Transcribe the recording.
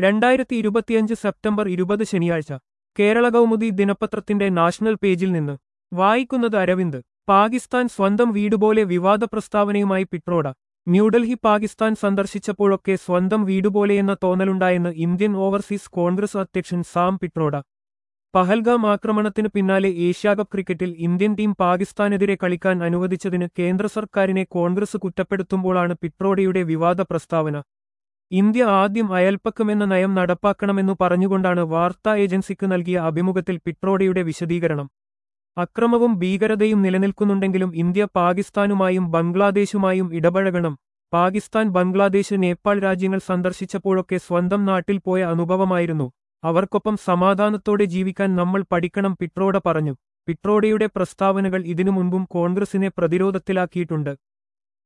രണ്ടായിരത്തി ഇരുപത്തിയഞ്ച് സെപ്റ്റംബർ ഇരുപത് ശനിയാഴ്ച കേരള കൗമുദി ദിനപത്രത്തിന്റെ നാഷണൽ പേജിൽ നിന്ന് വായിക്കുന്നത് അരവിന്ദ് പാകിസ്ഥാൻ സ്വന്തം വീടുപോലെ വിവാദ പ്രസ്താവനയുമായി പിട്രോഡ ന്യൂഡൽഹി പാകിസ്ഥാൻ സന്ദർശിച്ചപ്പോഴൊക്കെ സ്വന്തം വീടുപോലെയെന്ന തോന്നലുണ്ടായെന്ന് ഇന്ത്യൻ ഓവർസീസ് കോൺഗ്രസ് അധ്യക്ഷൻ സാം പിട്രോഡ പഹൽഗാം ആക്രമണത്തിന് പിന്നാലെ ഏഷ്യാകപ്പ് ക്രിക്കറ്റിൽ ഇന്ത്യൻ ടീം പാകിസ്ഥാനെതിരെ കളിക്കാൻ അനുവദിച്ചതിന് കേന്ദ്ര സർക്കാരിനെ കോൺഗ്രസ് കുറ്റപ്പെടുത്തുമ്പോഴാണ് പിട്രോഡയുടെ വിവാദ പ്രസ്താവന ഇന്ത്യ ആദ്യം അയൽപ്പക്കമെന്ന നയം നടപ്പാക്കണമെന്നു പറഞ്ഞുകൊണ്ടാണ് വാർത്താ ഏജൻസിക്ക് നൽകിയ അഭിമുഖത്തിൽ പിട്രോഡയുടെ വിശദീകരണം അക്രമവും ഭീകരതയും നിലനിൽക്കുന്നുണ്ടെങ്കിലും ഇന്ത്യ പാകിസ്ഥാനുമായും ബംഗ്ലാദേശുമായും ഇടപഴകണം പാകിസ്ഥാൻ ബംഗ്ലാദേശ് നേപ്പാൾ രാജ്യങ്ങൾ സന്ദർശിച്ചപ്പോഴൊക്കെ സ്വന്തം നാട്ടിൽ പോയ അനുഭവമായിരുന്നു അവർക്കൊപ്പം സമാധാനത്തോടെ ജീവിക്കാൻ നമ്മൾ പഠിക്കണം പിട്രോഡ പറഞ്ഞു പിട്രോഡയുടെ പ്രസ്താവനകൾ ഇതിനു മുൻപും കോൺഗ്രസിനെ പ്രതിരോധത്തിലാക്കിയിട്ടുണ്ട്